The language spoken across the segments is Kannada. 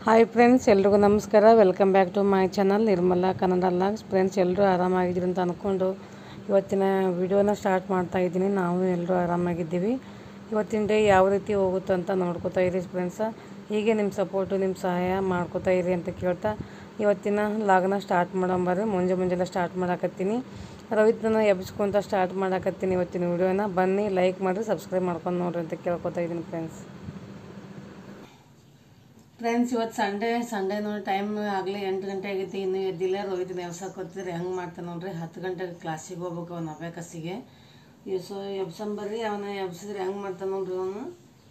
ಹಾಯ್ ಫ್ರೆಂಡ್ಸ್ ಎಲ್ರಿಗೂ ನಮಸ್ಕಾರ welcome back to my channel Nirmala Kannada vlogs friends ಎಲ್ಲರೂ ಆರಾಮಾಗಿದ್ದೀರಿ ಅಂತ ಅಂದ್ಕೊಂಡು ಇವತ್ತಿನ ವಿಡಿಯೋನ ಸ್ಟಾರ್ಟ್ ಮಾಡ್ತಾ ಇದ್ದೀನಿ ನಾವು ಎಲ್ಲರೂ ಆರಾಮಾಗಿದ್ದೀವಿ ಇವತ್ತಿನ ಡೇ ಯಾವ ರೀತಿ ಹೋಗುತ್ತೋ ಅಂತ ನೋಡ್ಕೋತಾ ಇರಿ ಫ್ರೆಂಡ್ಸ ಹೀಗೆ ನಿಮ್ಮ ಸಪೋರ್ಟು ನಿಮ್ಮ ಸಹಾಯ ಮಾಡ್ಕೋತಾ ಇರಿ ಅಂತ ಕೇಳ್ತಾ ಇವತ್ತಿನ ಲಾಗ್ನ ಸ್ಟಾರ್ಟ್ ಮಾಡೋಂಬರ್ರಿ ಮುಂಜೆ ಮುಂಜಾನೆ ಸ್ಟಾರ್ಟ್ ಮಾಡಾಕತ್ತೀನಿ ರವಿತನ ಎಬ್ಸ್ಕೊಂತ ಸ್ಟಾರ್ಟ್ ಮಾಡಾಕತ್ತೀನಿ ಇವತ್ತಿನ ವಿಡಿಯೋನ ಬನ್ನಿ ಲೈಕ್ ಮಾಡಿರಿ ಸಬ್ಸ್ಕ್ರೈಬ್ ಮಾಡ್ಕೊಂಡು ನೋಡ್ರಿ ಅಂತ ಕೇಳ್ಕೊತಾ ಇದ್ದೀನಿ ಫ್ರೆಂಡ್ಸ್ ಫ್ರೆಂಡ್ಸ್ ಇವತ್ತು ಸಂಡೇ ಸಂಡೇ ನೋಡಿ ಟೈಮ್ ಆಗಲೇ ಎಂಟು ಗಂಟೆ ಆಗೈತಿ ಇನ್ನೂ ಎದ್ದಿಲ್ಲ ರೋಹಿತ್ ನೆವ್ಸಕ್ಕೆ ಹೋಗ್ತಿದ್ರೆ ಹೆಂಗೆ ಮಾಡ್ತಾನೆ ನೋಡ್ರಿ ಹತ್ತು ಗಂಟೆಗೆ ಕ್ಲಾಸಿಗೆ ಹೋಗ್ಬೇಕು ಅವ್ನು ಅಬ್ಯಾಕಸಿಗೆ ಸೊ ಎಬ್ಸಂಬರ್ರಿ ಅವನ ಎಬ್ಸಿದ್ರೆ ಹೆಂಗೆ ಮಾಡ್ತಾನೆ ನೋಡ್ರಿ ಅವನು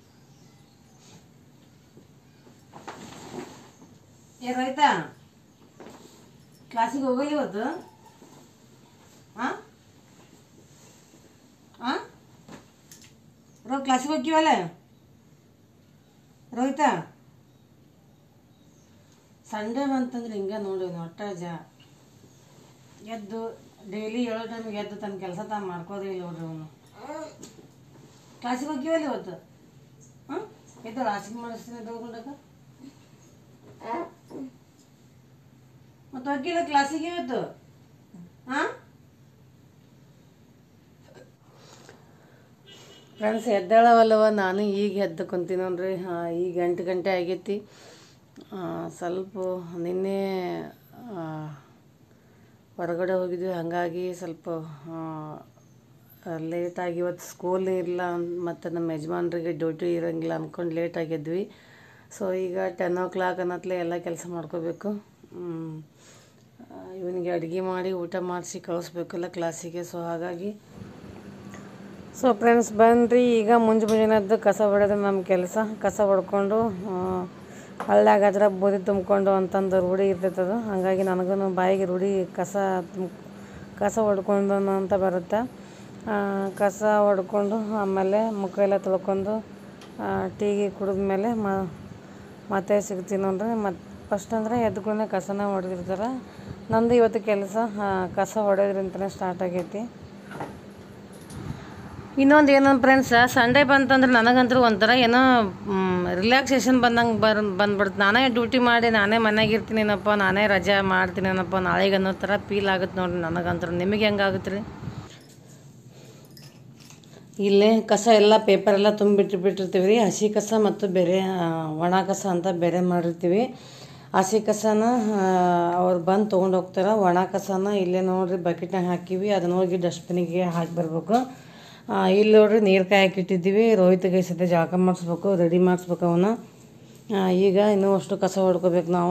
ಏ ರೋಹಿತ ಕ್ಲಾಸಿಗೆ ಹೋಗಲ್ಲ ಇವತ್ತು ಹಾಂ ಹಾಂ ರೋ ಕ್ಲಾಸಿಗೆ ಹೋಗ್ತೀವಲ್ಲ ರೋಹಿತ ಸಂಡೇ ಬಂತಂದ್ರೆ ಹಿಂಗೆ ನೋಡಿ ಒಟ್ಟ ಜ ಎದ್ದು ಡೈಲಿ ಏಳೋ ಟೈಮಿಗೆ ಎದ್ದು ತನ್ನ ಕೆಲಸ ತಾನು ಮಾಡ್ಕೋದೇ ಇಲ್ಲ ನೋಡ್ರಿ ಅವನು ಕ್ಲಾಸಿಗೆ ಹೋಗ್ತೀವಲ್ಲ ಇವತ್ತು ಹಾಂ ಎದ್ದು ರಾಸಿಗೆ ಮಾಡಿಸ್ತೀನಿ ತಗೊಂಡಾಗ ಮತ್ತು ಹೋಗಿಲ್ಲ ಕ್ಲಾಸಿಗೆ ಇವತ್ತು ಹಾಂ ಫ್ರೆಂಡ್ಸ್ ಎದ್ದೇಳವಲ್ಲವ ನಾನು ಈಗ ಎದ್ದು ಕುಂತೀನಿ ನೋಡ್ರಿ ಹಾಂ ಈಗ ಎಂಟು ಗಂಟೆ ಆಗೈತಿ ಆ, ಸ್ವಲ್ಪ ನಿನ್ನೆ ಆ, ಹೊರಗಡೆ ಹೋಗಿದ್ವಿ ಹಾಗಾಗಿ ಸ್ವಲ್ಪ ಲೇಟಾಗಿ ಇವತ್ತು ಸ್ಕೂಲ್ ಇಲ್ಲ ಮತ್ತು ನಮ್ಮ ಯಜಮಾನ್ರಿಗೆ ಡ್ಯೂಟಿ ಇರೋಂಗಿಲ್ಲ ಅಂದ್ಕೊಂಡು ಲೇಟ್ ಆಗಿದ್ವಿ ಸೊ ಈಗ ಟೆನ್ ಓ ಕ್ಲಾಕ್ ಅನ್ನತ್ಲೆ ಎಲ್ಲ ಕೆಲಸ ಮಾಡ್ಕೋಬೇಕು ಇವನಿಗೆ ಅಡುಗೆ ಮಾಡಿ ಊಟ ಮಾಡಿಸಿ ಕಳಿಸ್ಬೇಕಲ್ಲ ಕ್ಲಾಸಿಗೆ ಸೊ ಹಾಗಾಗಿ ಸೊ ಫ್ರೆಂಡ್ಸ್ ಬನ್ನಿರಿ ಈಗ ಮುಂಜೆ ಮುಂಜಾನೆದ್ದು ಕಸ ಹೊಡೆದು ನಮ್ಮ ಕೆಲಸ ಕಸ ಹೊಡ್ಕೊಂಡು ಹಳ್ಳ್ಯಾಗ ಅದ್ರ ಬೂದಿ ತುಂಬಿಕೊಂಡು ಅಂತಂದು ರೂಢಿ ಇರ್ತೈತದು ಹಾಗಾಗಿ ನನಗೂ ಬಾಯಿಗೆ ರೂಢಿ ಕಸ ತುಂಬ ಕಸ ಹೊಡ್ಕೊಂಡು ಅಂತ ಬರುತ್ತೆ ಆ, ಕಸ ಹೊಡ್ಕೊಂಡು ಆಮೇಲೆ ಮುಖ ಎಲ್ಲ ತೊಳ್ಕೊಂಡು ಟೀಗೆ ಕುಡಿದ ಮೇಲೆ ಮ ಮತ್ತೆ ಸಿಗ್ತೀನಿ ನೋಡ್ರಿ ಮತ್ತು ಫಸ್ಟ್ ಅಂದರೆ ಎದ್ದುಕೊಂಡೆ ಕಸನ ಹೊಡೆದಿರ್ತಾರೆ ನಂದು ಇವತ್ತು ಕೆಲಸ ಕಸ ಹೊಡೆಯೋದ್ರಿಂದನೇ ಸ್ಟಾರ್ಟ್ ಆಗೈತಿ ಇನ್ನೊಂದು ಏನಂದ್ರೆ ಫ್ರೆಂಡ್ಸ್ ಸಂಡೇ ಬಂತಂದ್ರೆ ನನಗಂತೂ ಒಂಥರ ಏನೋ ರಿಲ್ಯಾಕ್ಸೇಷನ್ ಬಂದಂಗೆ ಬರ್ ಬಂದ್ಬಿಡ್ತು ನಾನೇ ಡ್ಯೂಟಿ ಮಾಡಿ ನಾನೇ ಮನೆಯಾಗ ಇರ್ತೀನೇನಪ್ಪ ನಾನೇ ರಜೆ ಮಾಡ್ತೀನೇನಪ್ಪ ನಾಳೆಗೆ ಅನ್ನೋ ಥರ ಫೀಲ್ ಆಗುತ್ತೆ ನೋಡ್ರಿ ನನಗಂತೂ ನಿಮಗೆ ಹೆಂಗಾಗುತ್ತೆ ರೀ ಇಲ್ಲೇ ಕಸ ಎಲ್ಲ ಪೇಪರ್ ಎಲ್ಲ ತುಂಬಿಟ್ಟು ಬಿಟ್ಟಿರ್ತೀವಿ ರೀ ಹಸಿ ಕಸ ಮತ್ತು ಬೇರೆ ಆ, ಒಣ ಕಸ ಅಂತ ಬೇರೆ ಮಾಡಿರ್ತೀವಿ ಹಸಿ ಕಸನ ಅವ್ರು ಬಂದು ತೊಗೊಂಡು ಹೋಗ್ತಾರೆ ಒಣ ಕಸನ ಇಲ್ಲೇ ನೋಡ್ರಿ ಬಕೆಟ್ನಾಗ ಹಾಕಿವಿ ಅದನ್ನ ಹೋಗಿ ಡಸ್ಟ್ಬಿನಿಗೆ ಹಾಕಿ ಬರ್ಬೇಕು ಆ, ಇಲ್ಲಿ ನೋಡ್ರಿ ನೀರು ಕಾಯಕ್ಕೆ ಇಟ್ಟಿದ್ದೀವಿ ರೋಹಿತ್ಗೆ ಸದ್ಯ ಜಳಕ ಮಾಡಿಸ್ಬೇಕು ರೆಡಿ ಮಾಡಿಸ್ಬೇಕು ಅವನ್ನ ಆ, ಈಗ ಇನ್ನೂ ಅಷ್ಟು ಕಸ ಹೊಡ್ಕೋಬೇಕು ನಾವು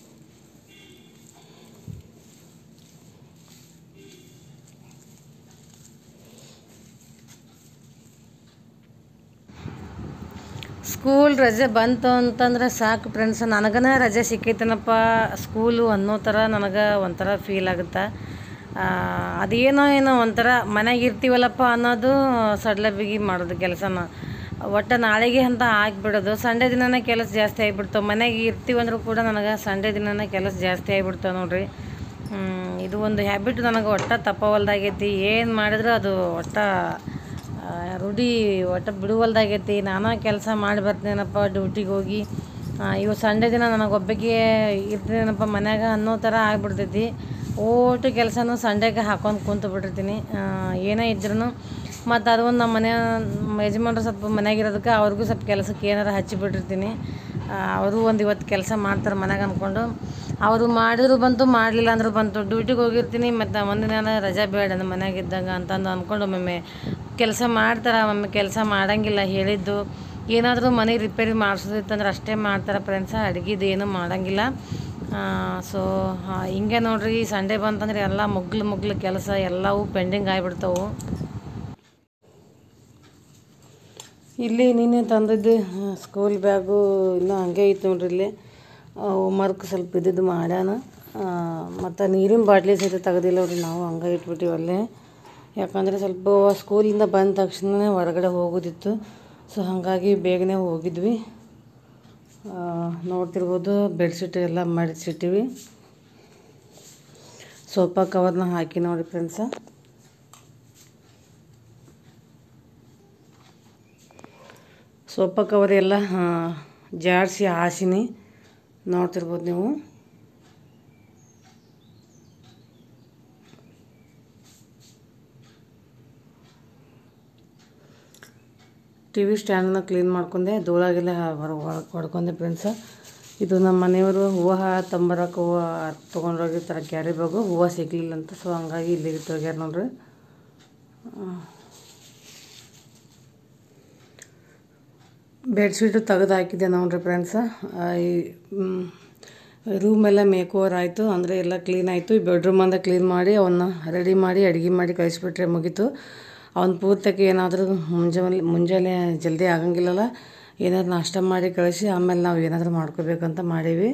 ಸ್ಕೂಲ್ ರಜೆ ಬಂತು ಅಂತಂದ್ರೆ ಸಾಕು ಫ್ರೆಂಡ್ಸ್ ನನಗನ ರಜೆ ಸಿಕ್ಕೈತೇನಪ್ಪ ಸ್ಕೂಲು ಅನ್ನೋ ಥರ ನನಗೆ ಒಂಥರ ಫೀಲ್ ಆಗುತ್ತೆ ಆ, ಅದೇನೋ ಏನೋ ಒಂಥರ ಮನೆಗೆ ಇರ್ತೀವಲ್ಲಪ್ಪ ಅನ್ನೋದು ಸಡ್ಲ ಬಿಗಿ ಮಾಡೋದು ಕೆಲಸನ ಒಟ್ಟು ನಾಳೆಗೆ ಅಂತ ಆಗಿಬಿಡೋದು ಸಂಡೇ ದಿನನೇ ಕೆಲಸ ಜಾಸ್ತಿ ಆಗಿಬಿಡ್ತಾವೆ ಮನೆಗೆ ಇರ್ತೀವಂದ್ರೂ ಕೂಡ ನನಗೆ ಸಂಡೇ ದಿನನೇ ಕೆಲಸ ಜಾಸ್ತಿ ಆಗಿಬಿಡ್ತಾವೆ ನೋಡ್ರಿ ಹ್ಮ್, ಇದು ಒಂದು ಹ್ಯಾಬಿಟ್ ನನಗೆ ಒಟ್ಟ ತಪ್ಪವಲ್ದಾಗೈತಿ ಏನು ಮಾಡಿದ್ರು ಅದು ಒಟ್ಟ ಆ, ರೂಢಿ ಒಟ್ಟು ಬಿಡುವಲ್ದಾಗೈತಿ ನಾನು ಕೆಲಸ ಮಾಡಿ ಬರ್ತೀನೇನಪ್ಪ ಡ್ಯೂಟಿಗೆ ಹೋಗಿ ಆ, ಇವು ಸಂಡೇ ದಿನ ನನಗೆ ಒಬ್ಬಕ್ಕೆ ಇರ್ತೀನೇನಪ್ಪ ಮನ್ಯಾಗ ಅನ್ನೋ ಥರ ಆಗ್ಬಿಡ್ತೈತಿ ಓಟು ಕೆಲಸನೂ ಸಂಡೇಗೆ ಹಾಕೊಂಡು ಕುಂತು ಬಿಟ್ಟಿರ್ತೀನಿ ಆ, ಏನೇ ಇದ್ರೂ ಮತ್ತು ಅದು ಒಂದು ನಮ್ಮ ಮನೆ ನಮ್ಮ ಯಜಮಾನ್ರು ಸ್ವಲ್ಪ ಮನ್ಯಾಗಿರೋದಕ್ಕೆ ಅವ್ರಿಗೂ ಸ್ವಲ್ಪ ಕೆಲಸಕ್ಕೆ ಏನಾರು ಹಚ್ಚಿಬಿಟ್ಟಿರ್ತೀನಿ ಅವರು ಒಂದು ಇವತ್ತು ಕೆಲಸ ಮಾಡ್ತಾರೆ ಮನ್ಯಾಗ ಅಂದ್ಕೊಂಡು ಅವರು ಮಾಡಿದ್ರು ಬಂತು ಮಾಡಲಿಲ್ಲ ಅಂದ್ರೂ ಬಂತು ಡ್ಯೂಟಿಗೆ ಹೋಗಿರ್ತೀನಿ ಮತ್ತು ಒಂದಿನ ರಜಾ ಬೇಡ ನಮ್ಮ ಮನ್ಯಾಗ ಇದ್ದಾಗ ಅಂತಂದು ಅಂದ್ಕೊಂಡು ಒಮ್ಮೊಮ್ಮೆ ಕೆಲಸ ಮಾಡ್ತಾರೆ ಒಮ್ಮೆ ಕೆಲಸ ಮಾಡಂಗಿಲ್ಲ ಹೇಳಿದ್ದು ಏನಾದರೂ ಮನೆ ರಿಪೇರಿ ಮಾಡಿಸೋದಿತ್ತಂದ್ರೆ ಅಷ್ಟೇ ಮಾಡ್ತಾರೆ ಫ್ರೆಂಡ್ಸ ಅಡುಗೆದು ಏನೂ ಮಾಡಂಗಿಲ್ಲ ಸೊ ಹಿಂಗೆ ನೋಡ್ರಿ ಸಂಡೇ ಬಂತಂದ್ರೆ ಎಲ್ಲ ಮುಗ್ಲು ಮುಗ್ಲು ಕೆಲಸ ಎಲ್ಲವೂ ಪೆಂಡಿಂಗ್ ಆಗಿಬಿಡ್ತಾವೆ ಇಲ್ಲಿ ನೀನೇ ತಂದಿದ್ದು ಸ್ಕೂಲ್ ಬ್ಯಾಗು ಇನ್ನೂ ಹಂಗೆ ಐತೆ ನೋಡ್ರಿ ಇಲ್ಲಿ ಹೋಮ್ವರ್ಕ್ ಸ್ವಲ್ಪ ಇದ್ದಿದ್ದು ಮಾಡ್ಯಾನ ಮತ್ತು ನೀರಿನ ಬಾಟ್ಲಿ ಸಹಿತ ತೆಗ್ದಿಲ್ಲ ನೋಡ್ರಿ ನಾವು ಹಂಗೆ ಇಟ್ಬಿಟ್ಟಿವಿ ಅಲ್ಲೇ ಯಾಕಂದರೆ ಸ್ವಲ್ಪ ಸ್ಕೂಲಿಂದ ಬಂದ ತಕ್ಷಣನೇ ಹೊರಗಡೆ ಹೋಗೋದಿತ್ತು ಸೊ ಹಾಗಾಗಿ ಬೇಗನೆ ಹೋಗಿದ್ವಿ ಆ, ನೋಡ್ತಿರ್ಬೋದು ಬೆಡ್ಶೀಟ್ ಎಲ್ಲ ಮಡಿಸಿಟ್ಟಿವಿ ಸೋಫಾ ಕವರ್ನ ಹಾಕಿ ನೋಡಿ ಫ್ರೆಂಡ್ಸ ಸೋಫಾ ಕವರ್ ಎಲ್ಲ ಜಾಡಿಸಿ ಹಾಸಿನಿ ನೋಡ್ತಿರ್ಬೋದು ನೀವು ಟಿ ವಿ ಸ್ಟ್ಯಾಂಡನ್ನ ಕ್ಲೀನ್ ಮಾಡ್ಕೊಂಡೆ ಧೂಳಾಗೆಲ್ಲ ಹೊರ ಹೊಡ್ಕೊಂಡೆ ಫ್ರೆಂಡ್ಸ ಇದು ನಮ್ಮ ಮನೆಯವರು ಹೂವು ತಂಬರಕ್ಕೆ ಹೂವು ತೊಗೊಂಡೋಗಿರ್ತಾರೆ ಕ್ಯಾರಿ ಬ್ಯಾಗು ಹೂವು ಸಿಗಲಿಲ್ಲ ಅಂತ ಸೊ ಹಂಗಾಗಿ ಇಲ್ಲಿಗೆ ತೊಗ್ಯಾರ ನೋಡ್ರಿ ಬೆಡ್ಶೀಟು ತೆಗೆದು ಹಾಕಿದ್ದೆ ನೋಡ್ರಿ ಫ್ರೆಂಡ್ಸ ಈ ರೂಮ್ ಎಲ್ಲ ಮೇಕ್ ಓವರ್ ಆಯಿತು ಅಂದರೆ ಎಲ್ಲ ಕ್ಲೀನ್ ಆಯಿತು ಈ ಬೆಡ್ರೂಮ್ ಅಂದ ಕ್ಲೀನ್ ಮಾಡಿ ಅವನ್ನ ರೆಡಿ ಮಾಡಿ ಅಡುಗೆ ಮಾಡಿ ಕಳಿಸ್ಬಿಟ್ರೆ ಮುಗೀತು ಅವ್ನ ಪೂರ್ತಕ್ಕೆ ಏನಾದರೂ ಮುಂಜಾನೆ ಮುಂಜಾನೆ ಜಲ್ದಿ ಆಗಂಗಿಲ್ಲಲ್ಲ ಏನಾದ್ರು ನಾಷ್ಟ ಮಾಡಿ ಕಳಿಸಿ ಆಮೇಲೆ ನಾವು ಏನಾದರೂ ಮಾಡ್ಕೋಬೇಕಂತ ಮಾಡೀವಿ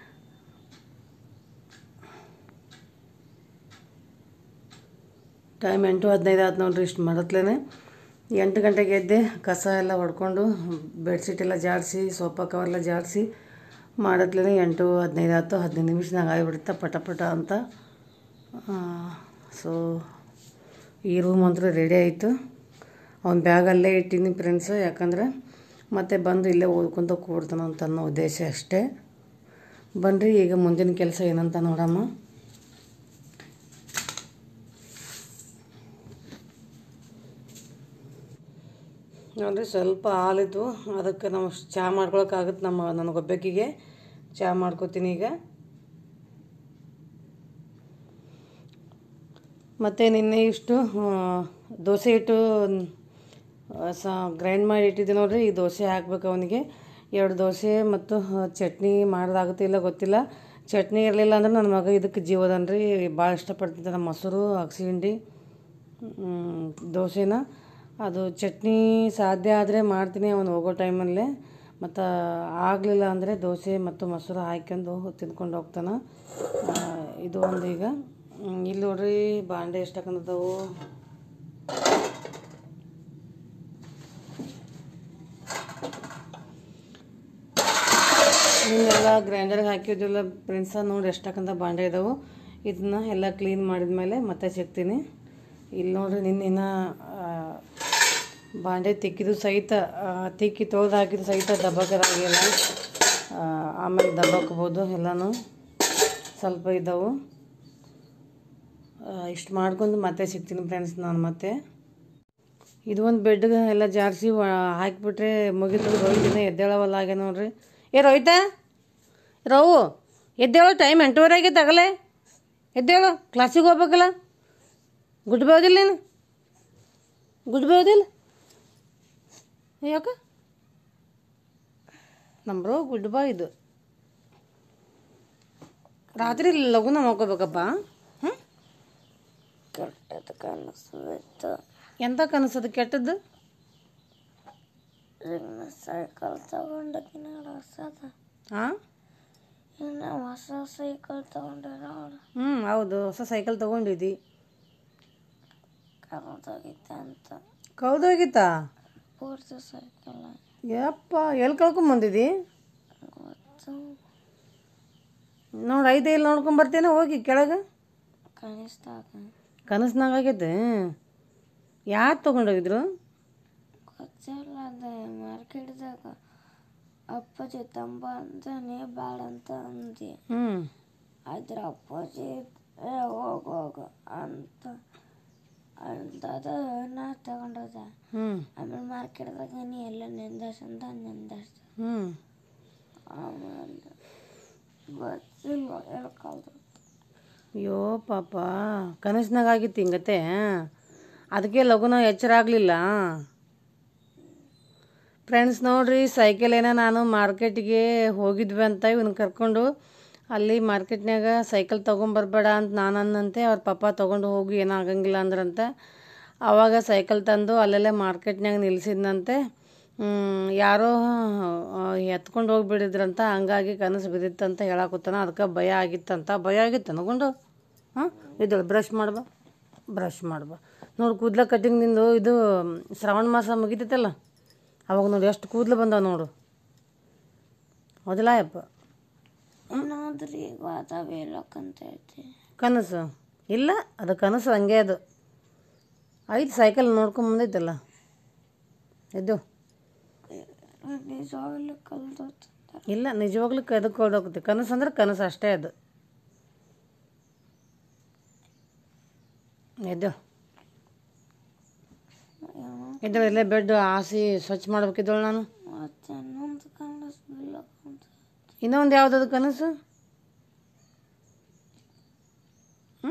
ಟೈಮ್ ಎಂಟು ಹದಿನೈದು ಆಯ್ತು ನೋಡ್ರಿ ಇಷ್ಟು ಮಾಡತ್ಲೇನೆ ಎಂಟು ಗಂಟೆಗೆ ಎದ್ದೆ ಕಸ ಎಲ್ಲ ಹೊಡ್ಕೊಂಡು ಬೆಡ್ಶೀಟ್ ಎಲ್ಲ ಜಾಡಿಸಿ ಸೋಫಾ ಕವರೆಲ್ಲ ಜಾಡಿಸಿ ಮಾಡತ್ಲೇನೆ ಎಂಟು ಹದಿನೈದು ಆಯ್ತು ಹದಿನೈದು ನಿಮಿಷನಾಗ ಆಗಿಬಿಡುತ್ತೆ ಪಟ ಪಟ ಅಂತ ಸೊ ಈ ರೂಮ್ ಅಂತೂ ರೆಡಿ ಆಯಿತು ಅವ್ನ ಬ್ಯಾಗ್ ಅಲ್ಲೇ ಇಟ್ಟೀನಿ ಫ್ರೆಂಡ್ಸು ಯಾಕಂದ್ರೆ ಮತ್ತೆ ಬಂದು ಇಲ್ಲೇ ಓದ್ಕೊತ ಕೂಡ್ತಾನ ಅಂತ ಅನ್ನೋ ಉದ್ದೇಶ ಅಷ್ಟೇ ಬನ್ನಿರಿ ಈಗ ಮುಂದಿನ ಕೆಲಸ ಏನಂತ ನೋಡಮ್ಮ ನೋಡಿರಿ ಸ್ವಲ್ಪ ಹಾಲಿದ್ದು ಅದಕ್ಕೆ ನಾವು ಚಹಾ ಮಾಡ್ಕೊಳಕ್ಕಾಗುತ್ತೆ ನಮ್ಮ ನನಗೊಬ್ಬಕ್ಕಿಗೆ ಚಹಾ ಮಾಡ್ಕೋತೀನಿ ಈಗ ಮತ್ತು ನಿನ್ನೆ ಇಷ್ಟು ಆ, ದೋಸೆ ಹಿಟ್ಟು ಆ, ಸ ಗ್ರೈಂಡ್ ಮಾಡಿ ಇಟ್ಟಿದ್ದೆ ನೋಡ್ರಿ ಈ ದೋಸೆ ಹಾಕ್ಬೇಕು ಅವನಿಗೆ ಎರಡು ದೋಸೆ ಮತ್ತು ಆ, ಚಟ್ನಿ ಮಾಡೋದಾಗುತ್ತೆ ಇಲ್ಲ ಗೊತ್ತಿಲ್ಲ ಚಟ್ನಿ ಇರಲಿಲ್ಲ ಅಂದ್ರೆ ನನ್ನ ಮಗ ಇದಕ್ಕೆ ಜೀವದನ್ರಿ ಭಾಳ ಇಷ್ಟಪಡ್ತಿದ್ದ ಮೊಸರು ಅಗಸಿ ಹಿಂಡಿ ಮ್, ದೋಸೆನ ಅದು ಚಟ್ನಿ ಸಾಧ್ಯ ಆದರೆ ಮಾಡ್ತೀನಿ ಅವನು ಹೋಗೋ ಟೈಮಲ್ಲೇ ಮತ್ತು ಆಗಲಿಲ್ಲ ಅಂದರೆ ದೋಸೆ ಮತ್ತು ಮೊಸರು ಹಾಕ್ಕೊಂಡು ತಿಂದ್ಕೊಂಡು ಹೋಗ್ತಾನೆ ಆ, ಇದು ಒಂದು ಈಗ ಮ್, ಇಲ್ಲಿ ನೋಡ್ರಿ ಬಾಂಡೆ ಎಷ್ಟು ಹಾಕೊಂಡಿದ್ದಾವು ನಿನ್ನೆಲ್ಲ ಗ್ರೈಂಡರ್ಗೆ ಹಾಕಿದ್ದಿಲ್ಲ ಫ್ರೆಂಡ್ಸ ನೋಡಿ ಎಷ್ಟು ಹಾಕಂತ ಬಾಂಡೆ ಇದಾವೆ ಇದನ್ನ ಎಲ್ಲ ಕ್ಲೀನ್ ಮಾಡಿದ್ಮೇಲೆ ಮತ್ತೆ ಸಿಗ್ತೀನಿ ಇಲ್ಲಿ ನೋಡ್ರಿ ನಿನ್ನಿನ ಬಾಂಡೆ ತಿಕ್ಕಿದ್ದು ಸಹಿತ ಆ, ತಿಕ್ಕಿ ತೊಳೆದು ಹಾಕಿದ್ದು ಸಹಿತ ದಬ್ಬಕದಾಗಿಲ್ಲ ಆಮೇಲೆ ದಬ್ಬಕ್ಬೋದು ಎಲ್ಲನೂ ಸ್ವಲ್ಪ ಇದ್ದಾವೆ ಇಷ್ಟು ಮಾಡ್ಕೊಂಡು ಮತ್ತೆ ಸಿಗ್ತೀನಿ ಫ್ರೆಂಡ್ಸ್ ನಾನು ಮತ್ತೆ ಇದು ಒಂದು ಬೆಡ್ಗೆ ಎಲ್ಲ ಜಾರಿಸಿ ಹಾಕಿಬಿಟ್ರೆ ಮುಗಿತು ರೋಹಿತಿನ ಎದ್ದೇಳವಲ್ಲ ಹಾಗೆ ನೋಡ್ರಿ ಏ ರೋಹಿತ ರವು ಎದ್ದೇಳು ಟೈಮ್ ಎಂಟೂವರೆ ಆಗೈತೆ ಆಗಲೇ ಎದ್ದೇಳು ಕ್ಲಾಸಿಗೆ ಹೋಗ್ಬೇಕಲ್ಲ ಗುಡ್ ಹೋದಿಲ್ಲ ನೀನು ಗುಡ್ ಹೋದಿಲ್ಲ ಯಾಕ ನಮ್ರು ಗುಡ್ ಬಾ ಇದು ರಾತ್ರಿ ಲಘುನ ಮಲ್ಕೋಬೇಕಪ್ಪ ಹ್ಞೂ ಕೆಟ್ಟದ್ದು ಕನಸು ಎಂತ ಕನಸದು ಕೆಟ್ಟದ್ದು ಇನ್ನು ಸೈಕಲ್ ತಗೊಂಡಿದ್ದೀನಿ ನೋಡು ಹೊಸದ ಹಾಂ ಇನ್ನು ಹೊಸ ಸೈಕಲ್ ತಗೊಂಡೆ ನೋಡು ಹ್ಞೂ ಹೌದು ಹೊಸ ಸೈಕಲ್ ತೊಗೊಂಡಿದ್ದಿ ಕರೆದೋಗಿದ್ದೆ ಅಂತ ಕೌದೋಗಿತ್ತಾ ಪೂರ್ತಿ ಸೈಕಲ್ ಯಪ್ಪ ಎಲ್ಲಿ ಕಳ್ಕೊಂಬಂದಿದ್ದಿ ಗೊತ್ತು ನೋಡಿ ಐದು ಇಲ್ಲಿ ನೋಡ್ಕೊಂಬರ್ತೇನೆ ಹೋಗಿ ಕೆಳಗೆ ಕನಿಷ್ಠಾಗ ಕನಸ್ನಾಗ ಆಗೈತೆ ಯಾರು ತೊಗೊಂಡೋಗಿದ್ರು ಗೊತ್ತಿಲ್ಲ ಅದೇ ಮಾರ್ಕೆಟ್ದಾಗ ಅಪ್ಪಾಜಿ ತಂಬ ಅಂತ ನೀ ಬೇಡ ಅಂತ ಅಂದಿ ಹ್ಞೂ ಆದ್ರೆ ಅಪ್ಪಾಜಿ ಏ ಹೋಗು ಹೋಗು ಅಂತ ಅಂತದ ನಾ ತಗೊಂಡೋದೆ ಹ್ಞೂ ಆಮೇಲೆ ಮಾರ್ಕೆಟ್ದಾಗ ನೀ ಎಲ್ಲ ನಿಂದರ್ಸ್ ಅಂತ ನಿಂದರ್ಸ್ ಹ್ಞೂ ಆಮೇಲೆ ಗೊತ್ತಿಲ್ಲ ಹೇಳ್ಕೊಳ್ದು ಅಯ್ಯೋ ಪಾಪ ಕನಸ್ನಾಗ ಆಗಿತ್ತು ಹಿಂಗತೆ ಅದಕ್ಕೆ ಲಘುನ ಎಚ್ಚರ ಆಗಲಿಲ್ಲ ಫ್ರೆಂಡ್ಸ್ ನೋಡ್ರಿ ಸೈಕಲ್ ಏನೋ ನಾನು ಮಾರ್ಕೆಟಿಗೆ ಹೋಗಿದ್ವಿ ಅಂತ ಇವನು ಕರ್ಕೊಂಡು ಅಲ್ಲಿ ಮಾರ್ಕೆಟ್ನಾಗ ಸೈಕಲ್ ತೊಗೊಂಬರ್ಬೇಡ ಅಂತ ನಾನು ಅನ್ನಂತೆ ಅವ್ರ ಪಪ್ಪ ತೊಗೊಂಡು ಹೋಗಿ ಏನೂ ಆಗಂಗಿಲ್ಲ ಅಂದ್ರಂತೆ ಆವಾಗ ಸೈಕಲ್ ತಂದು ಅಲ್ಲೆಲ್ಲ ಮಾರ್ಕೆಟ್ನಾಗ ನಿಲ್ಸಿದ್ನಂತೆ ಹ್ಮ್, ಯಾರೋ ಆ, ಎತ್ಕೊಂಡು ಹೋಗ್ಬಿಡಿದ್ರಂತ ಹಂಗಾಗಿ ಕನಸು ಬಿದ್ದಿತ್ತಂತ ಹೇಳಾಕತ್ತಾನ ಅದಕ್ಕೆ ಭಯ ಆಗಿತ್ತಂತ ಭಯ ಆಗಿತ್ತು ಅನ್ಕೊಂಡು ಹಾಂ ಇದು ಬ್ರಷ್ ಮಾಡ್ಬಾ ಬ್ರಷ್ ಮಾಡ್ಬಾ ನೋಡಿ ಕೂದಲ ಕಟ್ಟಿಂಗ್ನಿಂದು ಇದು ಶ್ರಾವಣ ಮಾಸ ಮುಗಿತೈತಲ್ಲ ಅವಾಗ ನೋಡಿ ಎಷ್ಟು ಕೂದಲು ಬಂದಾವ ನೋಡು ಹೌದಿಲ್ಲ ಯಪ್ಪ ಏನಾದ್ರೂ ಈಗ ವಾತಾವ ಹೇಳಕ್ಕಂತ ಐತಿ ಕನಸು ಇಲ್ಲ ಅದು ಕನಸು ಹಂಗೆ ಅದು ಐದು ಸೈಕಲ್ ನೋಡ್ಕೊಂಡ್ ಬಂದೈತಲ್ಲ ಎದ್ದು ನಿಜವಾಗ್ಲೂ ಕಲ್ದೋತ ಹೇಳ್ತಾರೆ ಇಲ್ಲ ನಿಜವಾಗ್ಲೂ ಅದಕ್ಕೆ ಹೋಗುತ್ತೆ ಕನಸು ಅಂದ್ರೆ ಕನಸು ಅಷ್ಟೇ ಅದು ಎದ್ದು ಎದ್ದು ಇಲ್ಲೇ ಬೆಡ್ ಹಾಸಿ ಸ್ವಚ್ಛ ಮಾಡ್ಬೇಕಿದ್ದಳು ನಾನು ಮತ್ತೆ ಇನ್ನೊಂದು ಕನಸು ಬೀಳಕ್ಕಂತ ಇನ್ನೊಂದು ಯಾವುದದು ಕನಸು ಹ್ಞೂ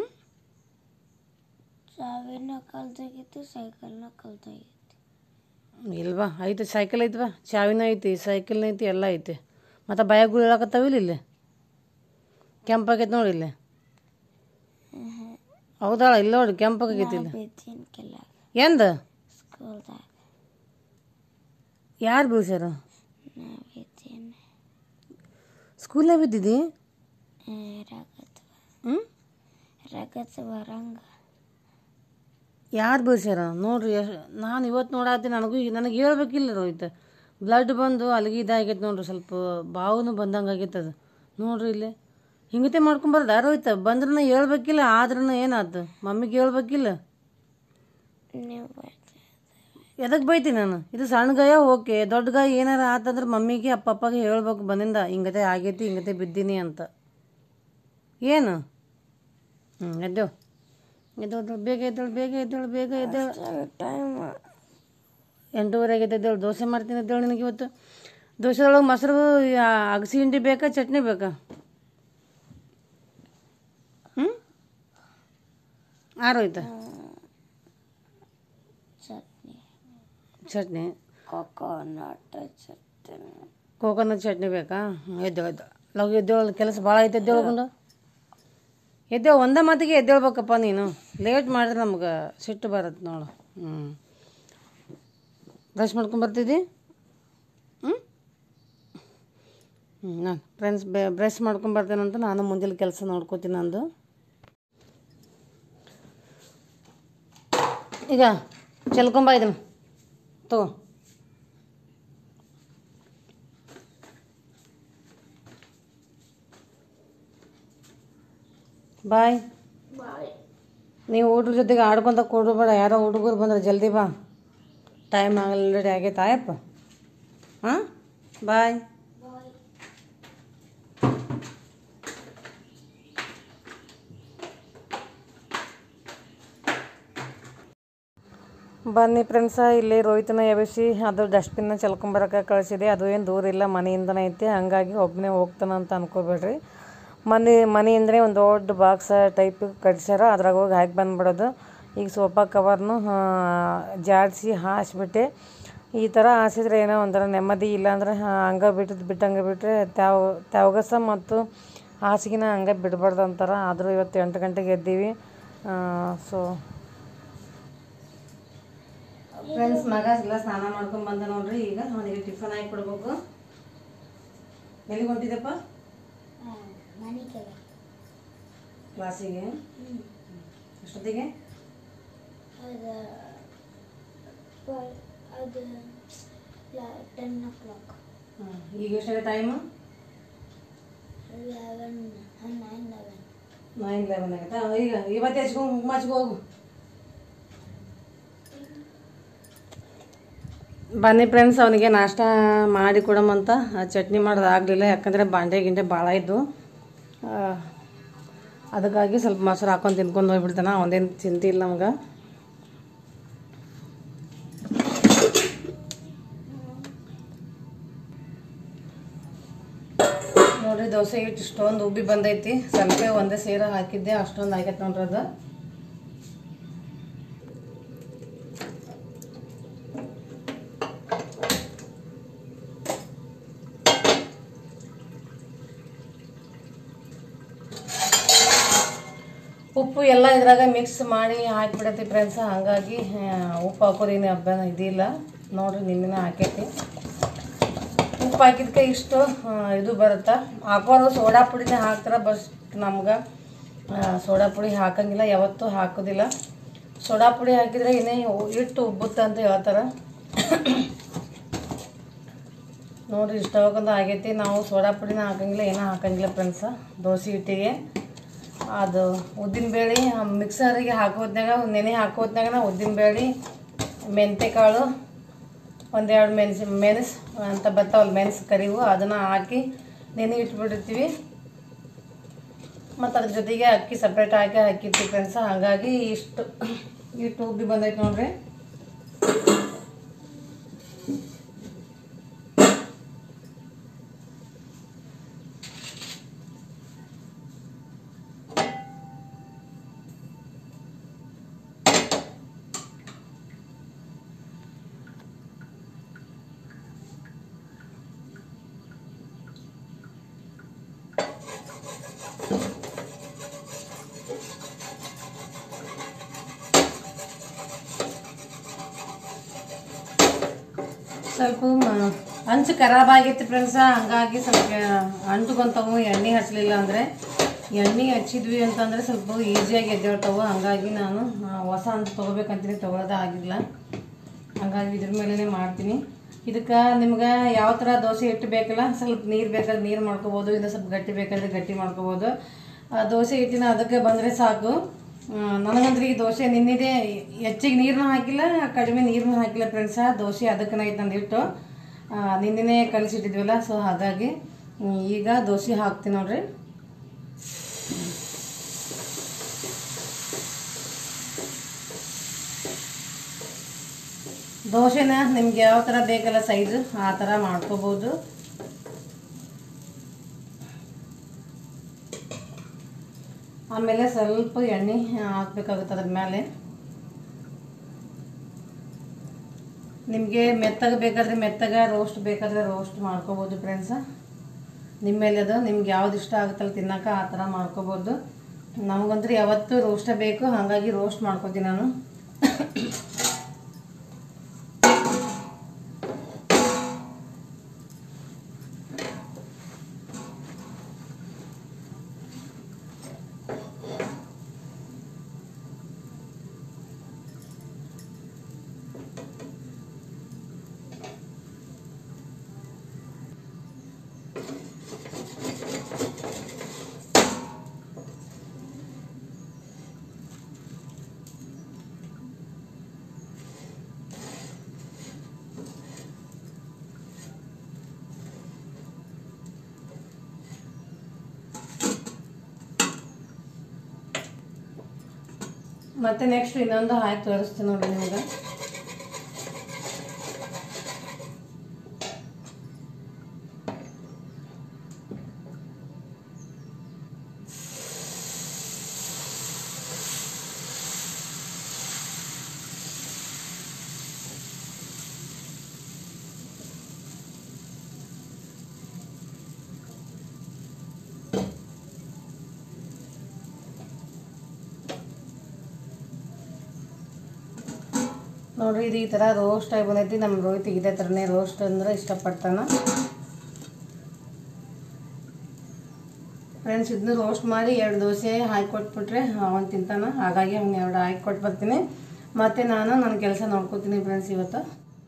ಚಾವಿನ ಕಲ್ತಾಗಿತ್ತು ಸೈಕಲ್ನ ಕಲ್ತಾಗಿತ್ತು ಇಲ್ವಾ ಐತೆ ಸೈಕಲ್ ಐತವಾ ಚಾವಿನ ಐತಿ ಸೈಕಲ್ನ ಐತಿ ಎಲ್ಲ ಐತಿ ಮತ್ತು ಬಾಯಾಗ ಹೇಳಕತ್ತಾವಿಲ್ಲ ಇಲ್ಲಿ ಕೆಂಪಾಗೈತೆ ನೋಡಿ ಇಲ್ಲಿ ಹೌದಾಳ ಇಲ್ಲ ನೋಡಿ ಕೆಂಪಾಗೈತಿ ಇಲ್ಲಿ ಬಿದ್ದೀನಿ ಕೆಲ ಎಂದ ಸ್ಕೂಲ್ದಾಗ ಯಾರು ಬೀಳ್ಸ್ಯಾರ ನಾ ಬಿದ್ದೀನಿ ಸ್ಕೂಲ್ನಾಗ ಬಿದ್ದಿದ್ದಿ ರಗತ್ ಹ್ಞೂ ರಗತ್ ಬರಂಗ ಯಾರು ಬೀಳ್ಸ್ಯಾರ ನೋಡ್ರಿ ಎಷ್ಟ್ ನಾನು ಇವತ್ತು ನೋಡಾತೀನಿ ನನಗೂ ನನಗೆ ಹೇಳ್ಬೇಕಿಲ್ಲ ರೋಹಿತ್ ಬ್ಲಡ್ ಬಂದು ಅಲ್ಲಿಗೆ ಇದಾಗೈತೆ ನೋಡ್ರಿ ಸ್ವಲ್ಪ ಬಾವುನು ಬಂದಂಗೆ ಆಗೈತೆ ಅದು ನೋಡ್ರಿ ಇಲ್ಲಿ ಹಿಂಗತೆ ಮಾಡ್ಕೊಂಬಾರ್ದ ರೋಹಿತ್ ಬಂದ್ರನ ಹೇಳ್ಬೇಕಿಲ್ಲ ಆದ್ರೂ ಏನಾಯ್ತು ಮಮ್ಮಿಗೆ ಹೇಳ್ಬೇಕಿಲ್ಲ ನೀವು ಬರ್ತೀವಿ ಎದಕ್ಕೆ ಬೈತಿ ನಾನು ಇದು ಸಣ್ಣ ಗಾಯ ಓಕೆ ದೊಡ್ಡ ಗಾಯ ಏನಾರ ಆತಂದ್ರೆ ಮಮ್ಮಿಗೆ ಅಪ್ಪ ಅಪ್ಪಗೆ ಹೇಳ್ಬೇಕು ಬಂದಿಂದ ಹಿಂಗತೆ ಆಗೈತಿ ಹಿಂಗತೆ ಬಿದ್ದೀನಿ ಅಂತ ಏನು ಹ್ಞೂ ಎದ್ದೇಳು ಎದ್ದೇಳು ಬೇಗ ಎದ್ದೇಳು ಬೇಗ ಎದ್ದೇಳು ಬೇಗ ಎದ್ದೇಳು ಟೈಮ್ ಎಂಟೂವರೆಗೆ ಎದ್ದೇಳು ದೋಸೆ ಮಾಡ್ತೀನಿ ಎದ್ದೇಳು ನಿನಗೆ ಇವತ್ತು ದೋಸೆದೊಳಗೆ ಮೊಸರು ಆ, ಅಗಸಿ ಹಿಂಡಿ ಬೇಕಾ ಚಟ್ನಿ ಬೇಕಾ ಹ್ಞೂ ಆರೋಯ್ತಾ ಚಟ್ನಿ ಚಟ್ನಿ ಕೊಕೊನಟ್ ಚಟ್ನಿ ಕೋಕೋನಟ್ ಚಟ್ನಿ ಬೇಕಾ ಹ್ಞೂ ಎದ್ದೇಳು ಎದ್ದೇಳು ಲಗು ಎದ್ದೇಳು ಕೆಲಸ ಭಾಳ ಐತೆ ಎದ್ದೇಳ್ಕೊಂಡು ಎದ್ದೇಳು ಒಂದೇ ಮಾತಿಗೆ ಎದ್ದೇಳ್ಬೇಕಪ್ಪ ನೀನು ಲೇಟ್ ಮಾಡಿದ್ರೆ ನಮ್ಗೆ ಸಿಟ್ಟು ಬರುತ್ತೆ ನೋಡು ಹ್ಞೂ ಬ್ರಷ್ ಮಾಡ್ಕೊಂಬರ್ತಿದ್ದಿ ಹ್ಞೂ ಹ್ಞೂ ನಾನು ಫ್ರೆಂಡ್ಸ್ ಬೆ ಬ್ರಷ್ ಮಾಡ್ಕೊಂಬರ್ತೇನಂತ ನಾನು ಮುಂಜಾನೆ ಕೆಲಸ ನೋಡ್ಕೋತೀನಿ ನಂದು ಈಗ ಚೆಲ್ಕೊಂಬ ಇದನ್ನು ತಗೋ ಬಾಯ್ ನೀವು ಹುಡ್ರ ಜೊತೆಗೆ ಆಡ್ಕೊಂತ ಕೊಡ್ಬೇಡ ಯಾರೋ ಹುಡುಗರು ಬಂದ್ರೆ ಜಲ್ದಿ ಬಾ ಟೈಮ್ ಆಲ್ರೆಡಿ ಆಗೈತೆ ಆಯಪ್ಪ ಹಾಂ ಬಾಯ್ ಬನ್ನಿ ಫ್ರೆಂಡ್ಸ ಇಲ್ಲಿ ರೋಹಿತನ ಎಬ್ಬಿಸಿ ಅದು ಡಸ್ಟ್ಬಿನ್ನ ಚೆಲ್ಕೊಂಬರಕ್ಕೆ ಕಳಿಸಿದೆ ಅದು ಏನು ದೂರ ಇಲ್ಲ ಮನೆಯಿಂದನೇ ಐತಿ ಹಂಗಾಗಿ ಒಬ್ಬನೇ ಹೋಗ್ತಾನಂತ ಅನ್ಕೋಬೇಡ್ರಿ ಮನೆ ಮನೆಯಿಂದನೇ ಒಂದು ದೊಡ್ಡ ಬಾಕ್ಸ್ ಟೈಪ್ ಕಟ್ಸ್ಯಾರ ಅದ್ರಾಗ ಹೋಗಿ ಹಾಕಿ ಬಂದ್ಬಿಡೋದು ಈಗ ಸೋಫಾ ಕವರ್ನು ಜಾಡಿಸಿ ಹಾಸ್ಬಿಟ್ಟೆ ಈ ಥರ ಹಾಸಿದ್ರೆ ಏನೋ ಒಂಥರ ನೆಮ್ಮದಿ ಇಲ್ಲಾಂದ್ರೆ ಹಂಗೆ ಬಿಟ್ಟು ಬಿಟ್ಟಂಗೆ ಬಿಟ್ಟರೆ ತ್ಯಾವ ತ್ಯಾವಗಸ ಮತ್ತು ಹಾಸಿಗೆನ ಹಂಗೆ ಬಿಡಬಾರ್ದು ಅಂತಾರೆ ಆದರೂ ಇವತ್ತು ಎಂಟು ಗಂಟೆಗೆ ಎದ್ದೀವಿ ಸೊ ಫ್ರೆಂಡ್ಸ್ ಮಗ ಎಲ್ಲ ಸ್ನಾನ ಮಾಡ್ಕೊಂಡ್ ಬಂದ ನೋಡ್ರಿ ಈಗ ಅವನಿಗೆ ಟಿಫನ್ ಹಾಕಿ ಕೊಡ್ಬೇಕು ಎಲ್ಲಿಗೆ ಹೊಂಟಿದ್ದಪ್ಪ ಮನೆ ಕೆಲ ಕ್ಲಾಸಿಗೆ ಎಷ್ಟೊತ್ತಿಗೆ ಅದು ಅದು ಟೆನ್ ಓ ಕ್ಲಾಕ್ ಹ್ಮ್. ಈಗ ಎಷ್ಟಾಗ time eleven nine eleven nine eleven ಆಗತ್ತಾ ಈಗ ಇವತ್ತೇ ಹಚ್ಕೊಂಡು ಕುಂಕುಮ ಹಚ್ಕೊ ಹೋಗು ಬನ್ನಿ ಫ್ರೆಂಡ್ಸ್ ಅವನಿಗೆ ನಾಷ್ಟ ಮಾಡಿ ಕೊಡಮಂತ ಆ ಚಟ್ನಿ ಮಾಡೋದು ಆಗಲಿಲ್ಲ ಯಾಕಂದರೆ ಬಾಂಡೆ ಗಿಂಡೆ ಭಾಳ ಇದ್ದು ಆ, ಅದಕ್ಕಾಗಿ ಸ್ವಲ್ಪ ಮೊಸರು ಹಾಕೊಂಡು ತಿನ್ಕೊಂಡು ಹೋಗ್ಬಿಡ್ತಾನೆ ಅವನೇನು ಚಿಂತೆ ಇಲ್ಲ ನಮ್ಗೆ ನೋಡ್ರಿ ದೋಸೆ ಹಿಟ್ಟು ಇಷ್ಟೊಂದು ಉಬ್ಬಿ ಬಂದೈತಿ ಸ್ವಲ್ಪ ಒಂದೇ ಸೇರ ಹಾಕಿದ್ದೆ ಅಷ್ಟೊಂದು ಆಗೈತೆ ನೋಡ್ರಿ ಅದು ಉಪ್ಪು ಎಲ್ಲ ಇದ್ರಾಗ ಮಿಕ್ಸ್ ಮಾಡಿ ಹಾಕಿಬಿಡತಿ ಫ್ರೆಂಡ್ಸ್ ಹಂಗಾಗಿ ಆ, ಉಪ್ಪು ಹಾಕೋದೇನು ಹಬ್ಬ ಇದಿಲ್ಲ ನೋಡ್ರಿ ನಿನ್ನೆ ಹಾಕೈತಿ ಉಪ್ಪು ಹಾಕಿದ್ಕೆ ಇಷ್ಟು ಆ, ಇದು ಬರುತ್ತೆ ಹಾಕೋರು ಸೋಡಾ ಪುಡಿನೇ ಹಾಕ್ತಾರೆ ಬಸ್ ನಮ್ಗೆ ಸೋಡಾ ಪುಡಿ ಹಾಕಂಗಿಲ್ಲ ಯಾವತ್ತೂ ಹಾಕೋದಿಲ್ಲ ಸೋಡಾ ಪುಡಿ ಹಾಕಿದ್ರೆ ಇನ್ನೇ ಹಿಟ್ಟು ಉಬ್ಬುತ್ತೆ ಅಂತ ಹೇಳ್ತಾರೆ ನೋಡ್ರಿ ಇಷ್ಟ ಹೋಗೊಂದು ಆಗೈತಿ ನಾವು ಸೋಡಾ ಪುಡಿನ ಹಾಕಂಗಿಲ್ಲ ಏನೂ ಹಾಕಂಗಿಲ್ಲ ಫ್ರೆಂಡ್ಸ ದೋಸೆ ಹಿಟ್ಟಿಗೆ ಅದು ಉದ್ದಿನ ಬೇಳೆ ಮಿಕ್ಸರಿಗೆ ಹಾಕೋದ್ನಾಗ ನೆನೆ ಹಾಕೋದ್ನಾಗ ಉದ್ದಿನ ಬೇಳೆ ಮೆಂತೆ ಕಾಳು ಒಂದೆರಡು ಮೆಣಸು ಮೆಣಸು ಅಂತ ಬರ್ತಾವಲ್ಲ ಮೆಣಸು ಕರಿವು ಅದನ್ನು ಹಾಕಿ ನೆನೆ ಇಟ್ಬಿಟ್ಟಿರ್ತೀವಿ ಮತ್ತು ಅದ್ರ ಜೊತೆಗೆ ಅಕ್ಕಿ ಸಪ್ರೇಟ್ ಹಾಕಿ ಹಾಕಿರ್ತೀವಿ ಫ್ರೆಂಡ್ಸ ಹಾಗಾಗಿ ಇಷ್ಟು ಇಷ್ಟು ಉಬ್ಬಿ ಬಂದೈತೆ ನೋಡ್ರಿ ಸ್ವಲ್ಪ ಮ- ಹಂಚು ಖರಾಬ್ ಆಗಿತ್ತು ಫ್ರೆಂಡ್ಸ ಹಂಗಾಗಿ ಸ್ವಲ್ಪ ಅಂಟುಕೊಂತವು ಎಣ್ಣೆ ಹಚ್ಚಲಿಲ್ಲ ಅಂದರೆ ಎಣ್ಣೆ ಹಚ್ಚಿದ್ವಿ ಅಂತಂದರೆ ಸ್ವಲ್ಪ ಈಸಿಯಾಗಿ ಎದ್ದೇಳ್ತಾವೆ ಹಂಗಾಗಿ ನಾನು ಆ, ಹೊಸ ಹಂಚು ತೊಗೋಬೇಕಂತೀನಿ ತೊಗೊಳೋದೇ ಆಗಿಲ್ಲ ಹಂಗಾಗಿ ಇದ್ರ ಮೇಲೇ ಮಾಡ್ತೀನಿ ಇದಕ್ಕೆ ನಿಮ್ಗೆ ಯಾವ ಥರ ದೋಸೆ ಹಿಟ್ಟು ಬೇಕಲ್ಲ ಸ್ವಲ್ಪ ನೀರು ಬೇಕಾದ್ರೆ ನೀರು ಮಾಡ್ಕೋಬೋದು ಇಲ್ಲ ಸ್ವಲ್ಪ ಗಟ್ಟಿ ಬೇಕಾದ್ರೆ ಗಟ್ಟಿ ಮಾಡ್ಕೋಬೋದು ಆ ದೋಸೆ ಹಿಟ್ಟಿನ ಅದಕ್ಕೆ ಬಂದರೆ ಸಾಕು ಆ, ನನಗಂದ್ರೆ ಈ ದೋಸೆ ನಿನ್ನಿದೆ ಹೆಚ್ಚಿಗೆ ನೀರನ್ನ ಹಾಕಿಲ್ಲ ಕಡಿಮೆ ನೀರನ್ನ ಹಾಕಿಲ್ಲ ಫ್ರೆಂಡ್ಸ ದೋಸೆ ಅದಕ್ಕೆ ಐತೆ ನಂದು ಹಿಟ್ಟು ಆ, ನಿನ್ನೆನೇ ಕಲಿಸಿಟ್ಟಿದ್ವಲ್ಲ ಸೊ ಹಾಗಾಗಿ ಹ್ಮ್, ಈಗ ದೋಸೆ ಹಾಕ್ತೀನಿ ನೋಡ್ರಿ ದೋಸೆನ ನಿಮ್ಗೆ ಯಾವ ಥರ ಬೇಕಲ್ಲ ಸೈಜು ಆ ಥರ ಮಾಡ್ಕೋಬೋದು ಆಮೇಲೆ ಸ್ವಲ್ಪ ಎಣ್ಣೆ ಹಾಕ್ಬೇಕಾಗುತ್ತೆ ಅದ್ರ ಮೇಲೆ ನಿಮಗೆ ಮೆತ್ತಗೆ ಬೇಕಾದರೆ ಮೆತ್ತಗೆ ರೋಸ್ಟ್ ಬೇಕಾದರೆ ರೋಸ್ಟ್ ಮಾಡ್ಕೋಬೋದು ಫ್ರೆಂಡ್ಸ ನಿಮ್ಮ ಮೇಲೆ ಅದು ನಿಮ್ಗೆ ಯಾವ್ದು ಇಷ್ಟ ಆಗುತ್ತಲ್ಲ ತಿನ್ನಕ್ಕೆ ಆ ಥರ ಮಾಡ್ಕೋಬೋದು ನಮಗಂದ್ರೆ ಯಾವತ್ತೂ ರೋಸ್ಟೇ ಬೇಕು ಹಾಗಾಗಿ ರೋಸ್ಟ್ ಮಾಡ್ಕೋತೀನಿ ನಾನು ಮತ್ತೆ ನೆಕ್ಸ್ಟ್ ಇನ್ನೊಂದು ಹಾಕಿ ತೋರಿಸ್ತೀನಿ ನೋಡಿ ನಿಮ್ಗೆ ನೋಡ್ರಿ ಇದು ಈ ಥರ ರೋಸ್ಟ್ ಆಗಿ ಬಂದೈತಿ ನಮ್ಮ ರೋಹಿತಿಗೆ ಇದೇ ಥರನೇ ರೋಸ್ಟ್ ಅಂದ್ರೆ ಇಷ್ಟಪಡ್ತಾನ ಫ್ರೆಂಡ್ಸ್ ಇದನ್ನ ರೋಸ್ಟ್ ಮಾಡಿ ಎರಡು ದೋಸೆ ಹಾಕಿ ಕೊಟ್ಬಿಟ್ರೆ ಅವನು ತಿಂತಾನ ಹಾಗಾಗಿ ಅವ್ನು ಎರಡು ಹಾಕಿ ಕೊಟ್ಟು ಬರ್ತೀನಿ ಮತ್ತು ನಾನು ನನ್ನ ಕೆಲಸ ನೋಡ್ಕೊತೀನಿ ಫ್ರೆಂಡ್ಸ್ ಇವತ್ತು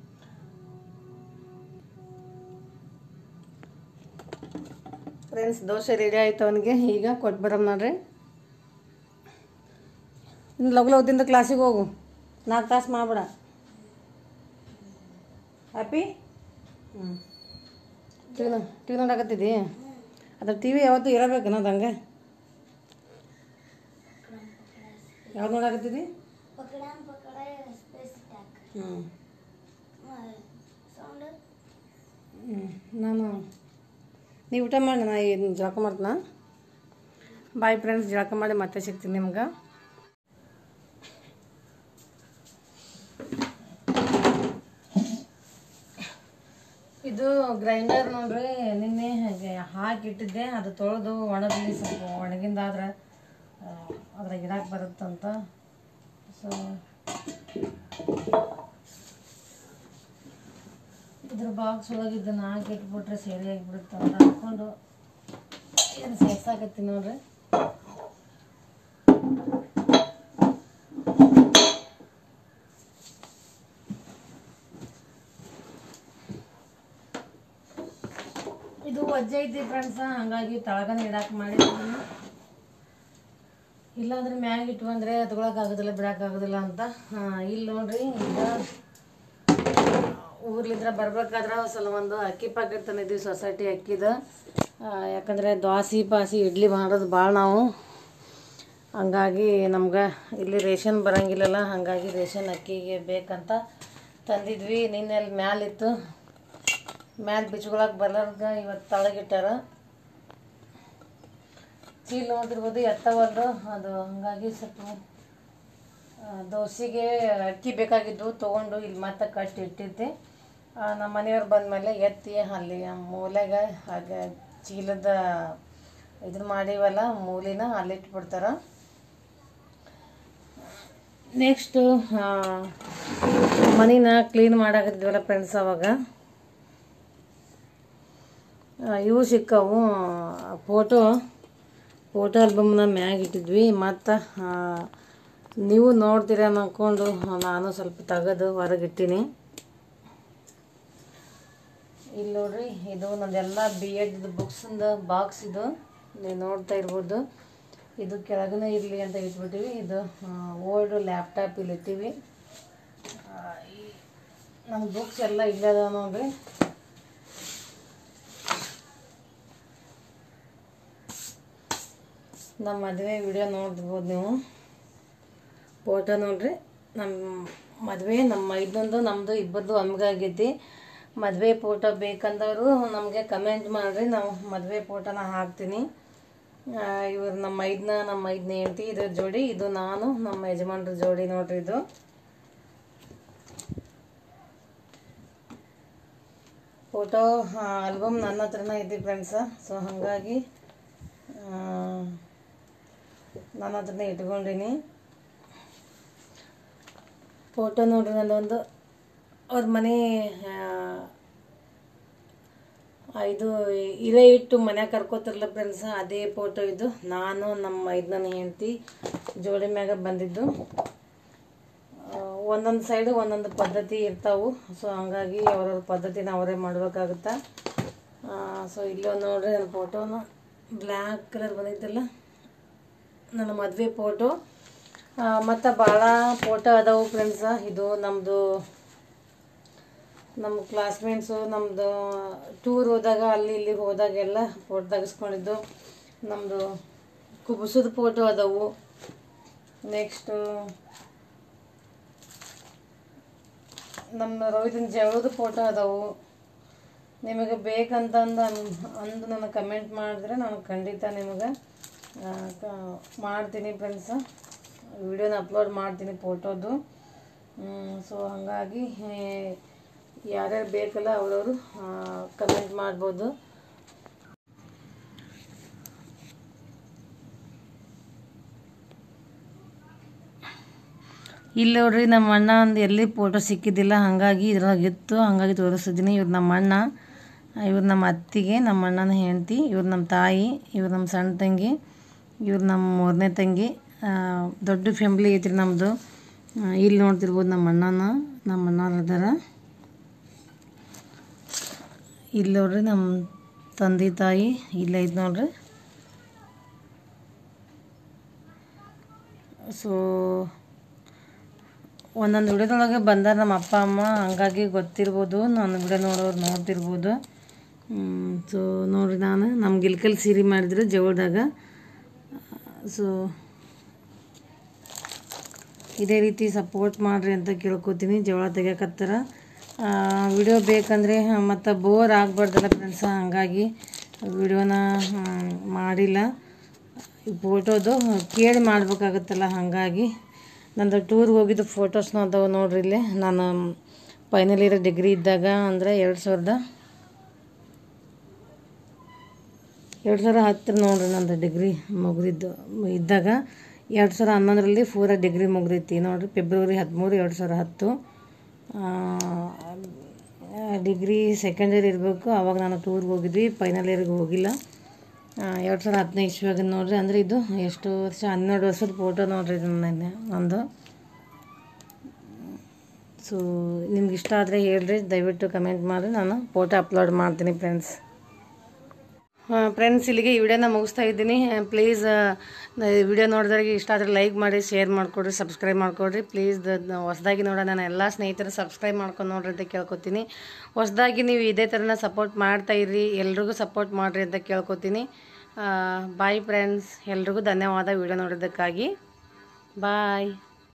ಫ್ರೆಂಡ್ಸ್ ದೋಸೆ ರೆಡಿ ಆಯ್ತು ಅವನಿಗೆ ಈಗ ಕೊಟ್ಟು ಬರಮ್ ನೋಡ್ರಿ ಇನ್ನು ಲಗು ಲಗುದಿಂದ ಕ್ಲಾಸಿಗೆ ಹೋಗು ನಾಲ್ಕು ತಾಸು ಮಾಡ್ಬೇಡ ಹ್ಯಾಪಿ ಹ್ಞೂ ಟಿ ವಿ ಟಿ ವಿ ನೋಡಕತ್ತಿದ್ದಿ ಅದ್ರ ಟಿ ವಿ ಯಾವತ್ತೂ ಇರಬೇಕು ಅನ್ನೋದು ಹಂಗೆ ಯಾವ್ದು ನೋಡಕತ್ತಿದ್ದಿ पकड़ा पकड़ा स्पेस टैक ಹ್ಞೂ साउंड ಹ್ಞೂ ನಾನು ನೀವು ಊಟ ಮಾಡಿ ನಾ ಇದನ್ನ ಜಳಕ ಮಾಡ್ತೀನ ಬಾಯ್ ಫ್ರೆಂಡ್ಸ್ ಜಳಕ ಮಾಡಿ ಮತ್ತೆ ಸಿಗ್ತೀನಿ ನಿಮ್ಗೆ ಇದು ಗ್ರೈಂಡರ್ ನೋಡ್ರಿ ನಿನ್ನೆ ಹಾಗೆ ಹಾಕಿಟ್ಟಿದ್ದೆ ಅದು ತೊಳೆದು ಒಣಗಲಿ ಸ್ವಲ್ಪ ಒಣಗಿಂದಾದ್ರೆ ಆ, ಅದ್ರಾಗ ಇಡಕ್ಕೆ ಬರುತ್ತಂತ ಸೊ ಇದ್ರ ಬಾಕ್ಸ್ ಒಳಗೆ ಇದನ್ನ ಹಾಕಿ ಇಟ್ಬಿಟ್ರೆ ಸರಿಯಾಗಿ ಬಿಡುತ್ತೆ ಅಂತ ಹಾಕೊಂಡು ಏನು ಸೇರ್ಸಾಕತ್ತೀನಿ ನೋಡ್ರಿ ಇದು ವಜ್ಜೆ ಐತಿ ಫ್ರೆಂಡ್ಸ ಹಂಗಾಗಿ ತಳಗನ ಇಡಾಕ್ ಮಾಡಿದ್ದೀನಿ ಇಲ್ಲಾಂದ್ರೆ ಮ್ಯಾಗ ಇಟ್ಟು ಅಂದ್ರೆ ಎತ್ಕೊಳಕ್ ಆಗೋದಿಲ್ಲ ಬಿಡಕ್ ಆಗೋದಿಲ್ಲ ಅಂತ ಹಾ, ಇಲ್ಲಿ ನೋಡ್ರಿ ಈಗ ಊರ್ಲಿಂದ ಬರ್ಬೇಕಾದ್ರೆ ಸಲ ಒಂದು ಅಕ್ಕಿ ಪ್ಯಾಕೆಟ್ ತಂದಿದ್ವಿ ಸೊಸೈಟಿ ಅಕ್ಕಿದು ಆ, ಯಾಕಂದರೆ ದೋಸೆ ಪಾಸಿ ಇಡ್ಲಿ ಮಾಡೋದು ಭಾಳ ನಾವು ಹಂಗಾಗಿ ನಮ್ಗೆ ಇಲ್ಲಿ ರೇಷನ್ ಬರಂಗಿಲ್ಲಲ್ಲ ಹಾಗಾಗಿ ರೇಷನ್ ಅಕ್ಕಿಗೆ ಬೇಕಂತ ತಂದಿದ್ವಿ ನಿನ್ನೆ ಅಲ್ಲಿ ಮ್ಯಾಲಿತ್ತು ಮ್ಯಾಲೆ ಬಿಚ್ಕೊಳಕ್ಕೆ ಬರ್ಲಾರ್ದ ಇವತ್ತು ತಳಗಿಟ್ಟಾರ ಚೀಲ ನೋಡಿರ್ಬೋದು ಎತ್ತವಲ್ದು ಅದು ಹಂಗಾಗಿ ಸ್ವಲ್ಪ ಆ, ದೋಸೆಗೆ ಅಕ್ಕಿ ಬೇಕಾಗಿದ್ದು ತೊಗೊಂಡು ಇಲ್ಲಿ ಮತ್ತೆ ಕಟ್ಟಿ ಇಟ್ಟಿದ್ದೆ ಆ, ನಮ್ಮ ಮನೆಯವ್ರು ಬಂದಮೇಲೆ ಎತ್ತಿ ಅಲ್ಲಿ ಆ ಮೂಲೆಗೆ ಹಾಗೆ ಚೀಲದ ಇದನ್ನ ಮಾಡಿವಲ್ಲ ಮೂಲಿನ ಅಲ್ಲಿಟ್ಬಿಡ್ತಾರ ನೆಕ್ಸ್ಟು ಮನಿನ ಕ್ಲೀನ್ ಮಾಡಾಕತ್ತಿದ್ವಲ್ಲ ಫ್ರೆಂಡ್ಸ್ ಅವಾಗ ಆ, ಇವು ಸಿಕ್ಕವು ಫೋಟೋ ಫೋಟೋ ಆಲ್ಬಮ್ನ ಮ್ಯಾಗ ಇಟ್ಟಿದ್ವಿ ಮತ್ತು ನೀವು ನೋಡ್ತೀರ ಅನ್ಕೊಂಡು ನಾನು ಸ್ವಲ್ಪ ತೆಗೆದು ಹೊರಗಿಟ್ಟೀನಿ ಇಲ್ಲಿ ನೋಡ್ರಿ ಇದು ನಂದೆಲ್ಲ ಬಿ ಎಡ್ ಬುಕ್ಸಿಂದ ಬಾಕ್ಸ್ ಇದು ನೀವು ನೋಡ್ತಾ ಇರ್ಬೋದು ಇದು ಕೆಳಗನೆ ಇರಲಿ ಅಂತ ಇಟ್ಬಿಟ್ಟಿವಿ ಇದು ಓಲ್ಡ್ ಲ್ಯಾಪ್ಟಾಪ್ ಇಲ್ಲಿ ಇಟ್ಟಿವಿ ಆ, ಈ- ನಮ್ಮ ಬುಕ್ಸ್ ಎಲ್ಲ ಇಲ್ಲೇ ಅದಾವ ನೋಡ್ರಿ ನಮ್ಮ ಮದುವೆ ವಿಡಿಯೋ ನೋಡ್ಬೋದು ನೀವು ಫೋಟೋ ನೋಡ್ರಿ ನಮ್ಮ ಮದುವೆ ನಮ್ಮ ಇದೊಂದು ನಮ್ಮದು ಇಬ್ಬರದು ಒಮ್ಗಾಗೈತಿ ಮದುವೆ ಫೋಟೋ ಬೇಕಂದವರು ನಮಗೆ ಕಮೆಂಟ್ ಮಾಡಿರಿ ನಾವು ಮದುವೆ ಫೋಟೋನ ಹಾಕ್ತೀನಿ ಇವ್ರು ನಮ್ಮ ಐದನ ನಮ್ಮ ಐದನೇ ಹೆಂಡತಿ ಇದ್ರ ಜೋಡಿ ಇದು ನಾನು ನಮ್ಮ ಯಜಮಾನ್ರ ಜೋಡಿ ನೋಡ್ರಿ ಇದು ಫೋಟೋ ಆಲ್ಬಮ್ ನನ್ನ ಹತ್ರನೇ ಇದೆ ಫ್ರೆಂಡ್ಸ ಸೊ ಹಾಗಾಗಿ ಆ, ನನ್ನ ಹತ್ರನೇ ಇಟ್ಕೊಂಡೀನಿ ಫೋಟೋ ನೋಡ್ರಿ ನಂದೊಂದು ಅವ್ರ ಮನೆ ಆ, ಇದು ಇಲೆ ಇಟ್ಟು ಮನ್ಯಾಗ ಕರ್ಕೋತಿರಲ್ಲ ಫ್ರೆಂಡ್ಸ್ ಅದೇ ಫೋಟೋ ಇದು ನಾನು ನಮ್ಮ ಐದನೇ ಹೆಂಡತಿ ಜೋಡಿ ಮ್ಯಾಗ ಬಂದಿದ್ದು ಒಂದೊಂದು ಸೈಡು ಒಂದೊಂದು ಪದ್ಧತಿ ಇರ್ತಾವು ಸೊ ಹಂಗಾಗಿ ಅವ್ರವ್ರ ಪದ್ಧತಿನ ಅವರೇ ಮಾಡ್ಬೇಕಾಗುತ್ತಾ ಸೊ ಇಲ್ಲೊಂದು ನೋಡ್ರಿ ನನ್ನ ಫೋಟೋನ ಬ್ಲ್ಯಾಕ್ ಕಲರ್ ಬಂದಿದ್ದಲ್ಲ ನನ್ನ ಮದುವೆ ಫೋಟೋ ಮತ್ತು ಭಾಳ ಫೋಟೋ ಅದಾವು ಫ್ರೆಂಡ್ಸ ಇದು ನಮ್ಮದು ನಮ್ಮ ಕ್ಲಾಸ್ಮೇಟ್ಸು ನಮ್ಮದು ಟೂರ್ ಹೋದಾಗ ಅಲ್ಲಿ ಇಲ್ಲಿ ಹೋದಾಗೆಲ್ಲ ಫೋಟೋ ತೆಗೆಸ್ಕೊಂಡಿದ್ದು ನಮ್ಮದು ಕುಬುಸದ ಫೋಟೋ ಅದಾವು ನೆಕ್ಸ್ಟು ನಮ್ಮ ರೋಹಿತನ ಜಗಳದ ಫೋಟೋ ಅದಾವು ನಿಮಗೆ ಬೇಕಂತಂದು ಅನ್ ಅಂದು ನನಗೆ ಕಮೆಂಟ್ ಮಾಡಿದ್ರೆ ನಾನು ಖಂಡಿತ ನಿಮಗೆ ಆ, ಕ- ಮಾಡ್ತೀನಿ ಫ್ರೆಂಡ್ಸ ವಿಡಿಯೋನ ಅಪ್ಲೋಡ್ ಮಾಡ್ತೀನಿ ಫೋಟೋದು ಸೊ ಹಾಗಾಗಿ ಏ, ಯಾರ್ಯಾರು ಬೇಕಲ್ಲ ಅವರವರು ಕಮೆಂಟ್ ಮಾಡ್ಬೋದು ಇಲ್ಲಿ ನೋಡ್ರಿ ನಮ್ಮ ಅಣ್ಣ ಒಂದು ಎಲ್ಲಿ ಫೋಟೋ ಸಿಕ್ಕಿದ್ದಿಲ್ಲ ಹಾಗಾಗಿ ಇದ್ರೊಳಗೆ ಇತ್ತು ಹಾಗಾಗಿ ತೋರಿಸಿದ್ದೀನಿ ಇವ್ರು ನಮ್ಮ ಅಣ್ಣ ಇವ್ರು ನಮ್ಮ ಅತ್ತಿಗೆ ನಮ್ಮ ಅಣ್ಣನ ಹೆಂಡತಿ ಇವ್ರು ನಮ್ಮ ತಾಯಿ ಇವ್ರು ನಮ್ಮ ಸಣ್ಣ ತಂಗಿ ಇವ್ರು ನಮ್ಮ ಮೂರನೇ ತಂಗಿ ಆ, ದೊಡ್ಡ ಫ್ಯಾಮ್ಲಿ ಐತ್ರಿ ನಮ್ಮದು ಇಲ್ಲಿ ನೋಡ್ತಿರ್ಬೋದು ನಮ್ಮ ಅಣ್ಣನ ನಮ್ಮ ಅಣ್ಣವ್ರು ಅದಾರ ಇಲ್ಲಿ ನೋಡ್ರಿ ನಮ್ಮ ತಂದೆ ತಾಯಿ ಇಲ್ಲೇ ಐತೆ ನೋಡ್ರಿ ಸೊ ಒಂದೊಂದು ವಿಡಿಯೋದೊಳಗೆ ಬಂದಾರ ನಮ್ಮ ಅಪ್ಪ ಅಮ್ಮ ಹಂಗಾಗಿ ಗೊತ್ತಿರ್ಬೋದು ನಾನು ವಿಡಿಯೋ ನೋಡೋರು ನೋಡ್ತಿರ್ಬೋದು ಸೊ ನೋಡ್ರಿ ನಾನು ನಮ್ಮ ಗಿಲ್ಕಲ್ ಸೀರೆ ಮಾಡಿದ್ರೆ ಜವಳದಾಗ ಸೊ ಇದೇ ರೀತಿ ಸಪೋರ್ಟ್ ಮಾಡಿರಿ ಅಂತ ಕೇಳ್ಕೊತೀನಿ ಜವಳ ತೆಗಿಯಕತ್ತಾರ ವಿಡಿಯೋ ಬೇಕಂದರೆ ಮತ್ತು ಬೋರ್ ಆಗಬಾರ್ದಲ್ಲ ಫ್ರೆಂಡ್ಸ ಹಂಗಾಗಿ ವಿಡಿಯೋನ ಮಾಡಿಲ್ಲ ಈ ಫೋಟೋದು ಕೇಳಿ ಮಾಡ್ಬೇಕಾಗತ್ತಲ್ಲ ಹಾಗಾಗಿ ನಂದು ಟೂರ್ಗೆ ಹೋಗಿದ್ದು ಫೋಟೋಸ್ನ ಅದಾವೆ ನೋಡ್ರಿ ಇಲ್ಲಿ ನಾನು ಫೈನಲ್ ಇಯರ್ ಡಿಗ್ರಿ ಇದ್ದಾಗ ಅಂದರೆ ಎರಡು ಸಾವಿರದ ಎರಡು ಸಾವಿರ ಹತ್ತರ ನೋಡ್ರಿ ನಂದು ಡಿಗ್ರಿ ಮುಗಿದಿದ್ದು ಇದ್ದಾಗ ಎರಡು ಸಾವಿರ ಹನ್ನೊಂದರಲ್ಲಿ ಪೂರ ಡಿಗ್ರಿ ಮುಗ್ದೈತಿ ನೋಡ್ರಿ ಫೆಬ್ರವರಿ ಹದಿಮೂರು ಎರಡು ಸಾವಿರ ಹತ್ತು ಡಿಗ್ರಿ ಸೆಕೆಂಡ್ ಇಯರ್ ಇರಬೇಕು ಅವಾಗ ನಾನು ಟೂರ್ಗೆ ಹೋಗಿದ್ವಿ ಫೈನಲ್ ಇಯರ್ಗೆ ಹೋಗಿಲ್ಲ ಎರಡು ಸಾವಿರ ಹದಿನೈದು ಇಸ್ವಿಯಾಗ ನೋಡ್ರಿ ಅಂದರೆ ಇದು ಎಷ್ಟು ವರ್ಷ ಹನ್ನೆರಡು ವರ್ಷದ ಫೋಟೋ ನೋಡ್ರಿ ಇದು ನನ್ನ ನಂದು ಸೊ ನಿಮ್ಗೆ ಇಷ್ಟ ಆದರೆ ಹೇಳ್ರಿ ದಯವಿಟ್ಟು ಕಮೆಂಟ್ ಮಾಡಿ ನಾನು ಫೋಟೋ ಅಪ್ಲೋಡ್ ಮಾಡ್ತೀನಿ ಫ್ರೆಂಡ್ಸ್ ಫ್ರೆಂಡ್ಸ್ ಇಲ್ಲಿಗೆ ಈ ವಿಡಿಯೋನ ಮುಗಿಸ್ತಾ ಇದ್ದೀನಿ ಪ್ಲೀಸ್ ವಿಡಿಯೋ ನೋಡಿದ್ರಿಗೆ ಇಷ್ಟ ಆದರೆ ಲೈಕ್ ಮಾಡಿ ಶೇರ್ ಮಾಡಿಕೊಡ್ರಿ ಸಬ್ಸ್ಕ್ರೈಬ್ ಮಾಡಿಕೊಡ್ರಿ ಪ್ಲೀಸ್ ಹೊಸದಾಗಿ ನೋಡೋ ನನ್ನ ಎಲ್ಲ ಸ್ನೇಹಿತರು ಸಬ್ಸ್ಕ್ರೈಬ್ ಮಾಡ್ಕೊಂಡು ನೋಡ್ರಿ ಅಂತ ಕೇಳ್ಕೊತೀನಿ ಹೊಸದಾಗಿ ನೀವು ಇದೇ ಥರನ ಸಪೋರ್ಟ್ ಮಾಡ್ತಾ ಇರ್ರಿ ಎಲ್ರಿಗೂ ಸಪೋರ್ಟ್ ಮಾಡಿರಿ ಅಂತ ಕೇಳ್ಕೊತೀನಿ ಬಾಯ್ ಫ್ರೆಂಡ್ಸ್ ಎಲ್ರಿಗೂ ಧನ್ಯವಾದ ವಿಡಿಯೋ ನೋಡೋದಕ್ಕಾಗಿ ಬಾಯ್